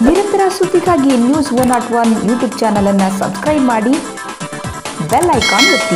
ನಿರಂತರ ಸುದ್ದಿಗಾಗಿ news one not one YouTube ಚಾನಲನ್ನು ಸಬ್ಸ್ಕ್ರೈಬ್ ಮಾಡಿ ಬೆಲ್ ಐಕಾನ್ ಒತ್ತಿ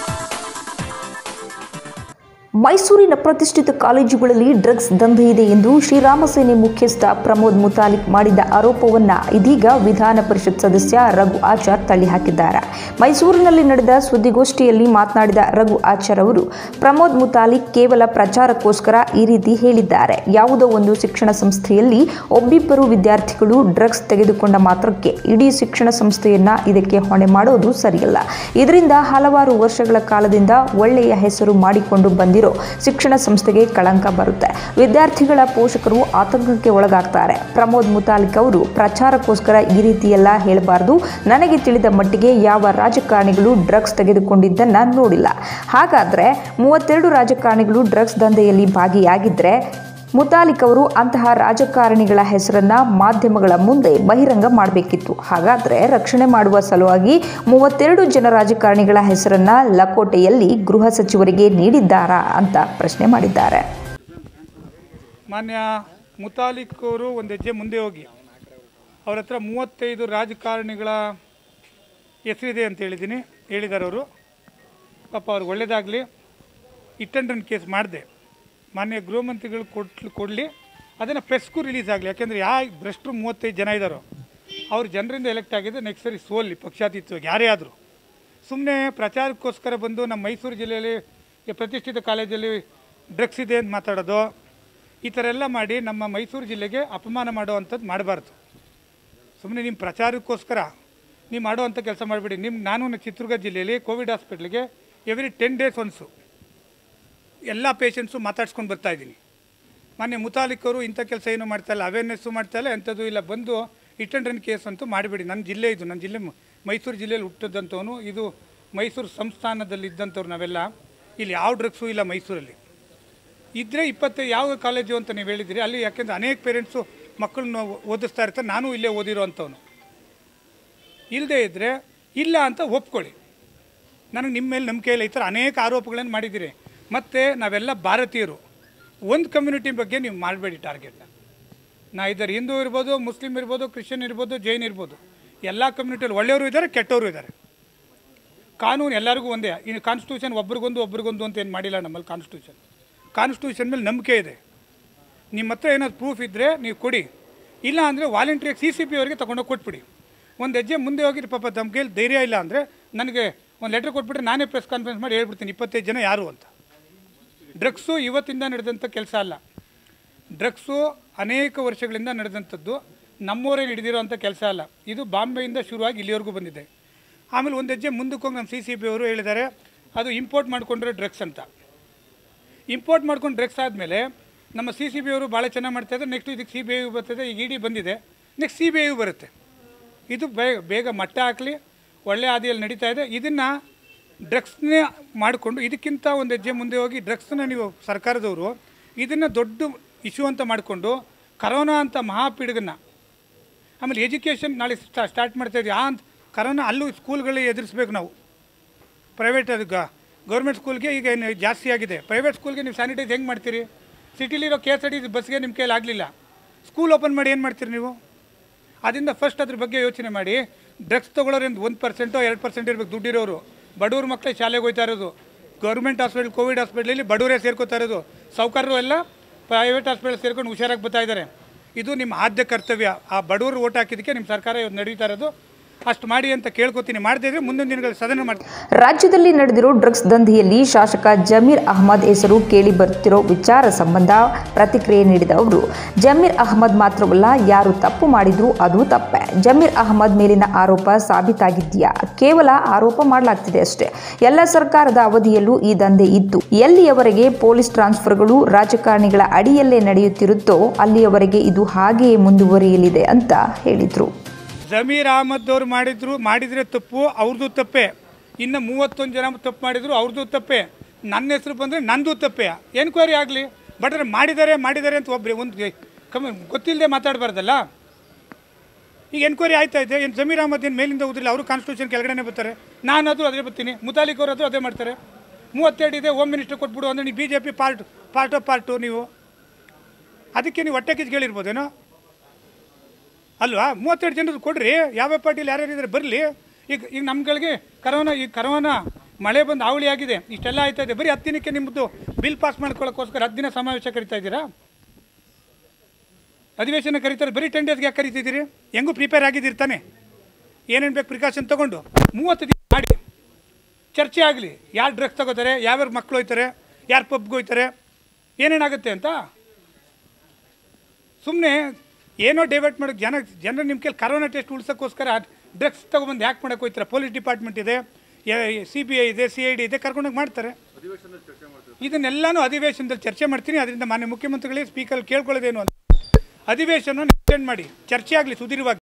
ಮೈಸೂರಿನ ಪ್ರತಿಷ್ಠಿತ ಕಾಲೇಜುಗಳಲ್ಲಿ ಡ್ರಗ್ಸ್ ದಂಧೆ ಇದೆ ಎಂದು ಶ್ರೀರಾಮ ಸೇನೆ ಮುಖ್ಯಸ್ಥ ಪ್ರಮೋದ್ ಮುತಾಲಿಕ್ ಮಾಡಿದ ಆರೋಪವನ್ನ ಇದೀಗ ವಿಧಾನ ಪರಿಷತ್ ಸದಸ್ಯ ರಘು ಆಚಾರ್ ತಳ್ಳಿಹಾಕಿದ್ದಾರೆ ಮೈಸೂರಿನಲ್ಲಿ ನಡೆದ ಸುದ್ದಿಗೋಷ್ಠಿಯಲ್ಲಿ ಮಾತನಾಡಿದ ರಘು ಆಚಾರ್ ಅವರು ಪ್ರಮೋದ್ ಮುತಾಲಿಕ್ ಕೇವಲ ಪ್ರಚಾರಕ್ಕೋಸ್ಕರ ಈ ರೀತಿ ಹೇಳಿದ್ದಾರೆ ಯಾವುದೋ ಒಂದು ಶಿಕ್ಷಣ ಸಂಸ್ಥೆಯಲ್ಲಿ ಒಬ್ಬಿಬ್ಬರು ವಿದ್ಯಾರ್ಥಿಗಳು ಡ್ರಗ್ಸ್ ತೆಗೆದುಕೊಂಡ ಮಾತ್ರಕ್ಕೆ ಇಡೀ ಶಿಕ್ಷಣ ಸಂಸ್ಥೆಯನ್ನ ಇದಕ್ಕೆ ಹೊಣೆ ಮಾಡೋದು ಸರಿಯಲ್ಲ ಇದರಿಂದ ಹಲವಾರು ವರ್ಷಗಳ ಕಾಲದಿಂದ ಒಳ್ಳೆಯ ಹೆಸರು ಮಾಡಿಕೊಂಡು ಬಂದಿರೋ ಶಿಕ್ಷಣ ಸಂಸ್ಥೆಗೆ ಕಳಂಕ ಬರುತ್ತೆ ವಿದ್ಯಾರ್ಥಿಗಳ ಪೋಷಕರು ಆತಂಕಕ್ಕೆ ಒಳಗಾಗ್ತಾರೆ ಪ್ರಮೋದ್ ಮುತಾಲಿಕ್ ಅವರು ಪ್ರಚಾರಕ್ಕೋಸ್ಕರ ಈ ರೀತಿಯೆಲ್ಲ ಹೇಳಬಾರದು ನನಗೆ ತಿಳಿದ ಮಟ್ಟಿಗೆ ಯಾವ ರಾಜಕಾರಣಿಗಳು ಡ್ರಗ್ಸ್ ತೆಗೆದುಕೊಂಡಿದ್ದನ್ನ ನೋಡಿಲ್ಲ ಹಾಗಾದ್ರೆ ಮೂವತ್ತೆರಡು ರಾಜಕಾರಣಿಗಳು ಡ್ರಗ್ಸ್ ದಂಧೆಯಲ್ಲಿ ಭಾಗಿಯಾಗಿದ್ರೆ ಮುತಾಲಿಕ್ ಅವರು ಅಂತಹ ರಾಜಕಾರಣಿಗಳ ಹೆಸರನ್ನ ಮಾಧ್ಯಮಗಳ ಮುಂದೆ ಬಹಿರಂಗ ಮಾಡಬೇಕಿತ್ತು ಹಾಗಾದ್ರೆ ರಕ್ಷಣೆ ಮಾಡುವ ಸಲುವಾಗಿ ಮೂವತ್ತೆರಡು ಜನ ರಾಜಕಾರಣಿಗಳ ಹೆಸರನ್ನ ಲಕೋಟೆಯಲ್ಲಿ ಗೃಹ ಸಚಿವರಿಗೆ ನೀಡಿದ್ದಾರಾ ಅಂತ ಪ್ರಶ್ನೆ ಮಾಡಿದ್ದಾರೆ ಮಾನ್ಯ ಮುತಾಲಿಕ್ ಅವರು ಒಂದು ಹೆಜ್ಜೆ ಮುಂದೆ ಹೋಗಿ ಅವ್ರ ಹತ್ರ ಮೂವತ್ತೈದು ರಾಜಕಾರಣಿಗಳ ಹೆಸರಿದೆ ಅಂತ ಹೇಳಿದ್ದೀನಿ ಹೇಳಿದ್ದಾರೆ ಅವರು ಪಾಪ ಅವ್ರಿಗೆ ಒಳ್ಳೇದಾಗಲಿ ಇಟ್ ಆ್ಯಂಡ್ ರನ್ ಕೇಸ್ ಮಾಡಿದೆ ಮಾನ್ಯ ಗೃಹ ಮಂತ್ರಿಗಳು ಕೊಟ್ಟು ಕೊಡಲಿ ಅದನ್ನು ಪ್ರೆಸ್ಗೂ ರಿಲೀಸ್ ಆಗಲಿ ಯಾಕೆಂದರೆ ಯಾವ ಭ್ರಷ್ಟರು ಮೂವತ್ತೈದು ಜನ ಇದ್ದಾರೋ ಅವ್ರು ಜನರಿಂದ ಎಲೆಕ್ಟ್ ಆಗಿದ್ದು ನೆಕ್ಸ್ಟ್ ಸರಿ ಸೋಲ್ಲಿ ಪಕ್ಷಾತೀತವಾಗಿ ಯಾರೇ ಆದರೂ ಸುಮ್ಮನೆ ಪ್ರಚಾರಕ್ಕೋಸ್ಕರ ಬಂದು ನಮ್ಮ ಮೈಸೂರು ಜಿಲ್ಲೆಯಲ್ಲಿ ಈ ಪ್ರತಿಷ್ಠಿತ ಕಾಲೇಜಲ್ಲಿ ಡ್ರಗ್ಸ್ ಇದೆ ಅಂತ ಮಾತಾಡೋದು ಈ ಥರ ಎಲ್ಲ ಮಾಡಿ ನಮ್ಮ ಮೈಸೂರು ಜಿಲ್ಲೆಗೆ ಅಪಮಾನ ಮಾಡುವಂಥದ್ದು ಮಾಡಬಾರ್ದು ಸುಮ್ಮನೆ ನಿಮ್ಮ ಪ್ರಚಾರಕ್ಕೋಸ್ಕರ ನೀವು ಮಾಡುವಂಥ ಕೆಲಸ ಮಾಡಿಬಿಡಿ ನಿಮ್ಮ ನಾನು ನ- ಚಿತ್ರದುರ್ಗ ಜಿಲ್ಲೆಯಲ್ಲಿ ಕೋವಿಡ್ ಹಾಸ್ಪಿಟ್ಲಿಗೆ ಎವ್ರಿ ಟೆನ್ ಡೇಸ್ ಒನ್ಸು ಎಲ್ಲ ಪೇಷಂಟ್ಸು ಮಾತಾಡ್ಸ್ಕೊಂಡು ಬರ್ತಾ ಇದ್ದೀನಿ ಮೊನ್ನೆ ಮುತಾಲಿಕ್ ಅವರು ಇಂಥ ಕೆಲಸ ಏನು ಮಾಡ್ತಾ ಇಲ್ಲ ಅವೇರ್ನೆಸ್ಸು ಮಾಡ್ತಾ ಇಲ್ಲ ಎಂಥದ್ದು ಇಲ್ಲ ಬಂದು ಇಟ್ ಆ್ಯಂಡ್ ರನ್ ಕೇಸ್ ಅಂತೂ ಮಾಡಿಬಿಡಿ ನನ್ನ ಜಿಲ್ಲೆ ಇದು ನನ್ನ ಜಿಲ್ಲೆ ಮ- ಮೈಸೂರು ಜಿಲ್ಲೆಯಲ್ಲಿ ಹುಟ್ಟಿದಂಥವನು ಇದು ಮೈಸೂರು ಸಂಸ್ಥಾನದಲ್ಲಿ ಇದ್ದಂಥವ್ರು ನಾವೆಲ್ಲ ಇಲ್ಲಿ ಯಾವ ಡ್ರಗ್ಸು ಇಲ್ಲ ಮೈಸೂರಲ್ಲಿ ಇದ್ದರೆ ಇಪ್ಪತ್ತು ಯಾವ ಕಾಲೇಜು ಅಂತ ನೀವು ಹೇಳಿದಿರಿ ಅಲ್ಲಿ ಯಾಕೆಂದರೆ ಅನೇಕ ಪೇರೆಂಟ್ಸು ಮಕ್ಕಳನ್ನ ಓದಿಸ್ತಾ ಇರ್ತಾರೆ ನಾನು ಇಲ್ಲೇ ಓದಿರೋ ಅಂಥವನು ಇಲ್ಲದೇ ಇದ್ದರೆ ಇಲ್ಲ ಅಂತ ಒಪ್ಕೊಳ್ಳಿ ನನಗೆ ನಿಮ್ಮ ಮೇಲೆ ನಂಬಿಕೆ ಇಲ್ಲ ಈ ಥರ ಅನೇಕ ಆರೋಪಗಳನ್ನು ಮಾಡಿದ್ದೀರಿ ಮತ್ತು ನಾವೆಲ್ಲ ಭಾರತೀಯರು ಒಂದು ಕಮ್ಯುನಿಟಿ ಬಗ್ಗೆ ನೀವು ಮಾಡಬೇಡಿ ಟಾರ್ಗೆಟ್ನ ನಾ ಇದ್ದಾರೆ ಹಿಂದೂ ಇರ್ಬೋದು ಮುಸ್ಲಿಮ್ ಇರ್ಬೋದು ಕ್ರಿಶ್ಚಿಯನ್ ಇರ್ಬೋದು ಜೈನ್ ಇರ್ಬೋದು ಎಲ್ಲ ಕಮ್ಯುನಿಟಿಯಲ್ಲಿ ಒಳ್ಳೆಯವರು ಇದ್ದಾರೆ ಕೆಟ್ಟವರು ಇದ್ದಾರೆ ಕಾನೂನು ಎಲ್ಲರಿಗೂ ಒಂದೇ ಇನ್ನು ಕಾನ್ಸ್ಟಿಟ್ಯೂಷನ್ ಒಬ್ರಿಗೊಂದು ಒಬ್ರಿಗೊಂದು ಅಂತ ಏನು ಮಾಡಿಲ್ಲ ನಮ್ಮಲ್ಲಿ ಕಾನ್ಸ್ಟಿಟ್ಯೂಷನ್ ಕಾನ್ಸ್ಟಿಟ್ಯೂಷನ್ ಮೇಲೆ ನಂಬಿಕೆ ಇದೆ ನಿಮ್ಮ ಹತ್ರ ಏನಾದ್ರು ಪ್ರೂಫ್ ಇದ್ದರೆ ನೀವು ಕೊಡಿ ಇಲ್ಲ ಅಂದರೆ ವಾಲಂಟ್ರಿಯಾಗಿ ಸಿ ಸಿ ಪಿ ಅವರಿಗೆ ತೊಗೊಂಡೋಗಿ ಕೊಟ್ಬಿಡಿ ಒಂದು ಹೆಜ್ಜೆ ಮುಂದೆ ಹೋಗಿ ಪಾಪ ತಮ್ಮ ಕೈಯಲ್ಲಿ ಧೈರ್ಯ ಇಲ್ಲ ಅಂದರೆ ನನಗೆ ಒಂದು ಲೆಟ್ರ್ ಕೊಟ್ಬಿಟ್ರೆ ನಾನೇ ಪ್ರೆಸ್ ಕಾನ್ಫರೆನ್ಸ್ ಮಾಡಿ ಹೇಳ್ಬಿಡ್ತೀನಿ ಇಪ್ಪತ್ತೈದು ಜನ ಯಾರು ಅಂತ ಡ್ರಗ್ಸು ಇವತ್ತಿಂದ ನಡೆದಂಥ ಕೆಲಸ ಅಲ್ಲ ಡ್ರಗ್ಸು ಅನೇಕ ವರ್ಷಗಳಿಂದ ನಡೆದಂಥದ್ದು ನಮ್ಮವರೇ ಹಿಡಿದಿರೋಂಥ ಕೆಲಸ ಅಲ್ಲ ಇದು ಬಾಂಬೆಯಿಂದ ಶುರುವಾಗಿ ಇಲ್ಲಿವರೆಗೂ ಬಂದಿದೆ ಆಮೇಲೆ ಒಂದು ಹೆಜ್ಜೆ ಮುಂದಕ್ಕೆ ಹೋಗಿ ನಮ್ಮ ಸಿ ಸಿ ಬಿ ಅವರು ಹೇಳಿದ್ದಾರೆ ಅದು ಇಂಪೋರ್ಟ್ ಮಾಡಿಕೊಂಡ್ರೆ ಡ್ರಗ್ಸ್ ಅಂತ ಇಂಪೋರ್ಟ್ ಮಾಡ್ಕೊಂಡು ಡ್ರಗ್ಸ್ ಆದಮೇಲೆ ನಮ್ಮ ಸಿ ಸಿ ಬಿ ಅವರು ಭಾಳ ಚೆನ್ನಾಗಿ ಮಾಡ್ತಾಯಿದ್ದಾರೆ ನೆಕ್ಸ್ಟ್ ಇದಕ್ಕೆ ಸಿ ಬಿ ಐ ಬರ್ತದೆ ಈಗ ಇಡಿ ಬಂದಿದೆ ನೆಕ್ಸ್ಟ್ ಸಿ ಬಿ ಐ ಬರುತ್ತೆ ಇದು ಬೇಗ ಬೇಗ ಮಟ್ಟ ಹಾಕಲಿ ಒಳ್ಳೆ ಹಾದಿಯಲ್ಲಿ ನಡೀತಾ ಇದೆ ಇದನ್ನು ಡ್ರಗ್ಸ್ನೇ ಮಾಡಿಕೊಂಡು ಇದಕ್ಕಿಂತ ಒಂದು ಹೆಜ್ಜೆ ಮುಂದೆ ಹೋಗಿ ಡ್ರಗ್ಸ್ನ ನೀವು ಸರ್ಕಾರದವರು ಇದನ್ನು ದೊಡ್ಡ ಇಶ್ಯೂ ಅಂತ ಮಾಡಿಕೊಂಡು ಕರೋನಾ ಅಂತ ಮಹಾಪೀಡಗನ್ನು ಆಮೇಲೆ ಎಜುಕೇಷನ್ ನಾಳೆ ಸ್ಟಾರ್ಟ್ ಮಾಡ್ತಾ ಇದ್ದೀವಿ ಆ ಅಂತ ಕರೋನಾ ಅಲ್ಲೂ ಸ್ಕೂಲ್ಗಳಿಗೆ ಎದುರಿಸ್ಬೇಕು ನಾವು ಪ್ರೈವೇಟ್ ಅದು ಗೌರ್ಮೆಂಟ್ ಸ್ಕೂಲ್ಗೆ ಈಗ ಏನು ಜಾಸ್ತಿ ಆಗಿದೆ ಪ್ರೈವೇಟ್ ಸ್ಕೂಲ್ಗೆ ನೀವು ಸ್ಯಾನಿಟೈಸ್ ಹೆಂಗೆ ಮಾಡ್ತೀರಿ ಸಿಟಿಲಿರೋ ಕೆ ಎಸ್ ಆರ್ ಟಿ ಬಸ್ಗೆ ನಿಮ್ಮ ಕೈಯಲ್ಲಿ ಆಗಲಿಲ್ಲ ಸ್ಕೂಲ್ ಓಪನ್ ಮಾಡಿ ಏನು ಮಾಡ್ತೀರಿ ನೀವು ಅದರಿಂದ ಫಸ್ಟ್ ಅದ್ರ ಬಗ್ಗೆ ಯೋಚನೆ ಮಾಡಿ ಡ್ರಗ್ಸ್ ತೊಗೊಳೋರಿಂದ ಒಂದು ಪರ್ಸೆಂಟೋ ಎರಡು ಪರ್ಸೆಂಟ್ ಇರಬೇಕು ದುಡ್ಡಿರೋರು ಬಡವ್ರ ಮಕ್ಕಳೇ ಶಾಲೆಗೆ ಹೋಗ್ತಾ ಇರೋದು ಗೌರ್ಮೆಂಟ್ ಹಾಸ್ಪಿಟಲ್ ಕೋವಿಡ್ ಹಾಸ್ಪಿಟ್ಲಲ್ಲಿ ಬಡವರೇ ಸೇರ್ಕೋತಾ ಇರೋದು ಸಾವುಕಾರರು ಎಲ್ಲ ಪ್ರೈವೇಟ್ ಹಾಸ್ಪಿಟಲ್ ಸೇರ್ಕೊಂಡು ಹುಷಾರಾಗಿ ಬರ್ತಾ ಇದ್ದಾರೆ ಇದು ನಿಮ್ಮ ಆದ್ಯ ಕರ್ತವ್ಯ ಆ ಬಡವರು ಓಟ್ ಹಾಕಿದ್ದಕ್ಕೆ ನಿಮ್ಮ ಸರ್ಕಾರ ಇವತ್ತು ನಡೀತಾ ಇರೋದು ಅಷ್ಟು ಮಾಡಿ ಅಂತ ಕೇಳ್ಕೊತೀನಿ ಮಾಡದೇ ಇದ್ರೆ ಮುಂದಿನ ದಿನಗಳಲ್ಲಿ ಸದನ ಮಾಡ್ತೀನಿ ರಾಜ್ಯದಲ್ಲಿ ನಡೆದಿರೋ ಡ್ರಗ್ಸ್ ದಂಧೆಯಲ್ಲಿ ಶಾಸಕ ಜಮೀರ್ ಅಹಮದ್ ಹೆಸರು ಕೇಳಿ ಬರುತ್ತಿರೋ ವಿಚಾರ ಸಂಬಂಧ ಪ್ರತಿಕ್ರಿಯೆ ನೀಡಿದ ಅವರು ಜಮೀರ್ ಅಹಮದ್ ಮಾತ್ರವಲ್ಲ ಯಾರು ತಪ್ಪು ಮಾಡಿದ್ರು ಅದು ತಪ್ಪೆ ಜಮೀರ್ ಅಹಮದ್ ಮೇಲಿನ ಆರೋಪ ಸಾಬೀತಾಗಿದೆಯಾ ಕೇವಲ ಆರೋಪ ಮಾಡಲಾಗ್ತಿದೆ ಅಷ್ಟೇ ಎಲ್ಲ ಸರ್ಕಾರದ ಅವಧಿಯಲ್ಲೂ ಈ ದಂಧೆ ಇತ್ತು ಎಲ್ಲಿಯವರೆಗೆ ಪೊಲೀಸ್ ಟ್ರಾನ್ಸ್ಫರ್ಗಳು ರಾಜಕಾರಣಿಗಳ ಅಡಿಯಲ್ಲೇ ನಡೆಯುತ್ತಿರುತ್ತೋ ಅಲ್ಲಿಯವರೆಗೆ ಇದು ಹಾಗೆಯೇ ಮುಂದುವರಿಯಲಿದೆ ಅಂತ ಹೇಳಿದರು ಜಮೀರ್ ಅಹಮದ್ ಅವ್ರು ಮಾಡಿದ್ರು ಮಾಡಿದರೆ ತಪ್ಪು ಅವ್ರದ್ದು ತಪ್ಪೆ ಇನ್ನು ಮೂವತ್ತೊಂದು ಜನ ತಪ್ಪು ಮಾಡಿದ್ರು ಅವ್ರದ್ದು ತಪ್ಪೆ ನನ್ನ ಹೆಸರು ಬಂದರೆ ನಂದು ತಪ್ಪೆ ಎನ್ಕ್ವೈರಿ ಆಗಲಿ ಬಟ್ ಅದ್ರ ಮಾಡಿದ್ದಾರೆ ಮಾಡಿದ್ದಾರೆ ಅಂತ ಒಬ್ಬರು ಒಂದು ಕಮ್ಮಿ ಗೊತ್ತಿಲ್ಲದೆ ಮಾತಾಡಬಾರ್ದಲ್ಲ ಈಗ ಎನ್ಕ್ವೈರಿ ಆಯ್ತಾ ಇದೆ ಏನು ಜಮೀರ್ ಅಹಮದ್ ಏನು ಮೇಲಿಂದ ಹೋದ್ರಿಲ್ಲ ಅವರು ಕಾನ್ಸ್ಟಿಟ್ಯೂಷನ್ ಕೆಳಗಡೆ ಬರ್ತಾರೆ ನಾನಾದರೂ ಅದೇ ಬರ್ತೀನಿ ಮುತಾಲಿಕ್ ಅವರಾದರೂ ಅದೇ ಮಾಡ್ತಾರೆ ಮೂವತ್ತೆರಡು ಇದೆ ಹೋಮ್ ಮಿನಿಸ್ಟರ್ ಕೊಟ್ಬಿಡು ಅಂದರೆ ನೀವು B J P part part of part ನೀವು ಅದಕ್ಕೆ ನೀವು ಹೊಟ್ಟೆ ಕಿಚ್ಚು ಕೇಳಿರ್ಬೋದೇನೋ ಅಲ್ವಾ ಮೂವತ್ತೆರಡು ಜನರು ಕೊಡ್ರಿ ಯಾವ್ಯಾವ ಪಾರ್ಟಿಲಿ ಯಾರ್ಯಾರು ಇದ್ದಾರೆ ಬರಲಿ ಈಗ ಈಗ ನಮ್ಗಳಿಗೆ ಕರೋನಾ ಈ ಕರೋನಾ ಮಳೆ ಬಂದು ಅವಳಿ ಆಗಿದೆ ಇಷ್ಟೆಲ್ಲ ಆಯ್ತಾ ಇದೆ ಬರೀ ಹತ್ತು ದಿನಕ್ಕೆ ನಿಮ್ಮದು ಬಿಲ್ ಪಾಸ್ ಮಾಡ್ಕೊಳ್ಳೋಕ್ಕೋಸ್ಕರ ಹತ್ತು ದಿನ ಸಮಾವೇಶ ಕರಿತಾ ಇದ್ದೀರಾ ಅಧಿವೇಶನ ಕರೀತಾರೆ ಬರೀ ಟೆನ್ ಡೇಸ್ಗೆ ಯಾಕೆ ಕರಿತಿದ್ದೀರಿ ಹೆಂಗೂ ಪ್ರಿಪೇರ್ ಆಗಿದ್ದೀರಿ ತಾನೆ ಏನೇನು ಬೇಕು ಪ್ರಿಕಾಷನ್ ತೊಗೊಂಡು ಮೂವತ್ತು ದಿನ ಮಾಡಿ ಚರ್ಚೆ ಆಗಲಿ ಯಾರು ಡ್ರಗ್ಸ್ ತಗೋತಾರೆ ಯಾವ್ಯಾವ ಮಕ್ಕಳು ಹೋಯ್ತಾರೆ ಯಾರು ಪಬ್ಗೆ ಹೋಯ್ತಾರೆ ಏನೇನಾಗುತ್ತೆ ಅಂತ ಸುಮ್ಮನೆ ಏನೋ ಡೈವರ್ಟ್ ಮಾಡೋಕ್ಕೆ ಜನ ಜನರು ನಿಮ್ಮ ಕೈಲಿ ಕರೋನಾ ಟೆಸ್ಟ್ ಉಳ್ಸೋಕ್ಕೋಸ್ಕರ ಡ್ರಗ್ಸ್ ತೊಗೊಬಂದು ಯಾಕೆ ಮಾಡೋಕೆ ಹೋಗ್ತಾರೆ ಪೊಲೀಸ್ ಡಿಪಾರ್ಟ್ಮೆಂಟ್ ಇದೆ ಸಿ ಬಿ ಐ ಇದೆ ಸಿ ಐ ಡಿ ಇದೆ ಕರ್ಕೊಂಡೋಗಿ ಮಾಡ್ತಾರೆ ಇದನ್ನೆಲ್ಲನೂ ಅಧಿವೇಶನದಲ್ಲಿ ಚರ್ಚೆ ಮಾಡ್ತೀನಿ ಅದರಿಂದ ಮಾನ್ಯ ಮುಖ್ಯಮಂತ್ರಿಗಳಿಗೆ ಸ್ಪೀಕರ್ ಕೇಳ್ಕೊಳ್ಳೋದೇನು ಅಂತ ಅಧಿವೇಶನ ಅಟೆಂಡ್ ಮಾಡಿ ಚರ್ಚೆ ಆಗಲಿ ಸುದೀರ್ಘವಾಗಿ